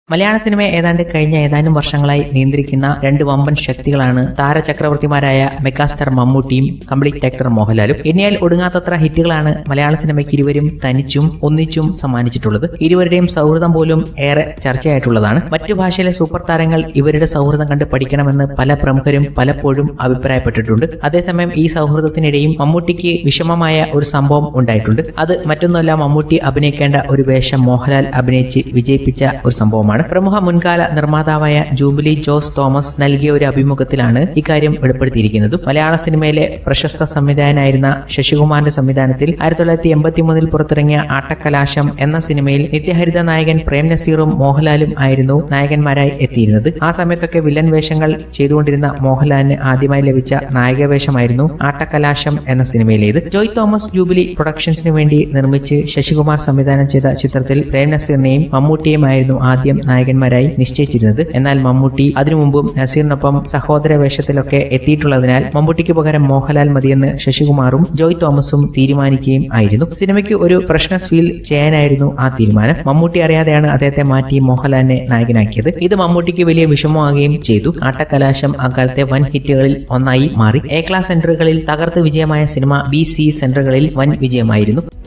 മലയാള സിനിമയെ ഏതാണ്ട് കഴിഞ്ഞ ഏതാനും വർഷങ്ങളായി നിയന്ത്രിക്കുന്ന രണ്ട് വമ്പൻ ശക്തികളാണ് താരചക്രവർത്തിമാരായ മെഗാസ്റ്റാർ മമ്മൂട്ടിയും കംപ്ലീറ്റ് ആക്ടർ മോഹൻലാലും എണ്ണിയാൽ ഒടുങ്ങാത്തത്ര ഹിറ്റുകളാണ് മലയാള സിനിമയ്ക്ക് ഇരുവരും തനിച്ചും ഒന്നിച്ചും സമ്മാനിച്ചിട്ടുള്ളത് ഇരുവരുടെയും സൗഹൃദം പോലും ഏറെ ചർച്ചയായിട്ടുള്ളതാണ് മറ്റു ഭാഷയിലെ സൂപ്പർ താരങ്ങൾ ഇവരുടെ സൗഹൃദം കണ്ട് പഠിക്കണമെന്ന് പല പ്രമുഖരും പലപ്പോഴും അഭിപ്രായപ്പെട്ടിട്ടുണ്ട് അതേസമയം ഈ സൗഹൃദത്തിനിടെയും മമ്മൂട്ടിക്ക് വിഷമമായ ഒരു സംഭവം ഉണ്ടായിട്ടുണ്ട് അത് മറ്റൊന്നുമല്ല മമ്മൂട്ടി അഭിനയിക്കേണ്ട ഒരു വേഷം മോഹൻലാൽ അഭിനയിച്ച് വിജയിപ്പിച്ച ഒരു സംഭവമാണ് പ്രമുഖ മുൻകാല നിർമ്മാതാവായ ജൂബിലി ജോസ് തോമസ് നൽകിയ ഒരു അഭിമുഖത്തിലാണ് ഇക്കാര്യം വെളിപ്പെടുത്തിയിരിക്കുന്നത് മലയാള സിനിമയിലെ പ്രശസ്ത സംവിധായകനായിരുന്ന ശശികുമാറിന്റെ സംവിധാനത്തിൽ ആയിരത്തി തൊള്ളായിരത്തി എൺപത്തി മൂന്നിൽ പുറത്തിറങ്ങിയ ആട്ടക്കലാശം എന്ന സിനിമയിൽ നിത്യഹരിത നായകൻ പ്രേം നസീറും മോഹൻലാലും ആയിരുന്നു നായകന്മാരായി എത്തിയിരുന്നത് ആ സമയത്തൊക്കെ വില്ലൻ വേഷങ്ങൾ ചെയ്തുകൊണ്ടിരുന്ന മോഹൻലാലിന് ആദ്യമായി ലഭിച്ച നായക വേഷമായിരുന്നു ആട്ടക്കലാശം എന്ന സിനിമയിലേത് ജോയ് തോമസ് ജൂബിലി പ്രൊഡക്ഷൻസിന് വേണ്ടി നിർമ്മിച്ച് ശശികുമാർ സംവിധാനം ചെയ്ത ചിത്രത്തിൽ പ്രേം നസീറിനെയും മമ്മൂട്ടിയുമായിരുന്നു ആദ്യം നായകന്മാരായി നിശ്ചയിച്ചിരുന്നത് എന്നാൽ മമ്മൂട്ടി അതിനു മുമ്പും നസീറിനൊപ്പം സഹോദര വേഷത്തിലൊക്കെ എത്തിയിട്ടുള്ളതിനാൽ മമ്മൂട്ടിക്ക് പകരം മോഹൻലാൽ മതിയെന്ന് ശശികുമാറും ജോയ് തോമസും തീരുമാനിക്കുകയും ആയിരുന്നു സിനിമയ്ക്ക് ഒരു ഫ്രഷ്നസ് ഫീൽ ചെയ്യാനായിരുന്നു ആ തീരുമാനം മമ്മൂട്ടി അറിയാതെയാണ് അദ്ദേഹത്തെ മാറ്റി മോഹൻലാലിനെ നായകനാക്കിയത് ഇത് മമ്മൂട്ടിക്ക് വലിയ വിഷമമാകുകയും ചെയ്തു ആട്ടക്കലാശം അക്കാലത്തെ വൻ ഹിറ്റുകളിൽ ഒന്നായി മാറി എ ക്ലാസ് സെന്ററുകളിൽ തകർത്ത് വിജയമായ സിനിമ ബി സി സെന്ററുകളിൽ വൻ വിജയമായിരുന്നു